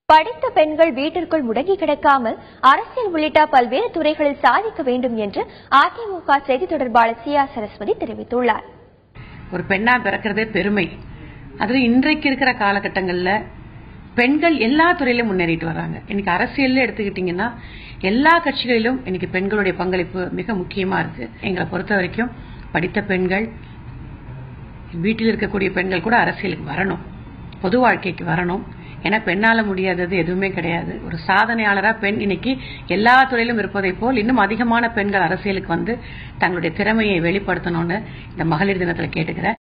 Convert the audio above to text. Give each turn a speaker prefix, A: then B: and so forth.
A: படித்த பெண்கள் வீட்டிற்குள் முடங்கி கிடக்காமல் அரசியல் உள்ளிட்ட பல்வேறு துறைகளில் சாதிக்க வேண்டும் என்று அதிமுக செய்தி தொடர்பாளர் சி ஆர் சரஸ்வதி தெரிவித்துள்ளார்
B: ஒரு பெண்ணா பிறக்கிறதே பெருமை அதுல இன்றைக்கு இருக்கிற காலகட்டங்கள்ல பெண்கள் எல்லா துறையிலும் முன்னேறிட்டு வர்றாங்க இன்னைக்கு அரசியல்ல எடுத்துக்கிட்டீங்கன்னா எல்லா கட்சிகளிலும் இன்னைக்கு பெண்களுடைய பங்களிப்பு மிக முக்கியமா இருக்கு எங்களை பொறுத்த வரைக்கும் படித்த பெண்கள் வீட்டில் இருக்கக்கூடிய பெண்கள் கூட அரசியலுக்கு வரணும் பொது வாழ்க்கைக்கு வரணும் ஏன்னா பெண்ணால முடியாதது எதுவுமே கிடையாது ஒரு சாதனையாளரா பெண் இன்னைக்கு எல்லா துறையிலும் இருப்பதை போல் இன்னும் அதிகமான பெண்கள் அரசியலுக்கு வந்து தங்களுடைய திறமையை வெளிப்படுத்தணும்னு இந்த மகளிர் தினத்துல கேட்டுக்கிறேன்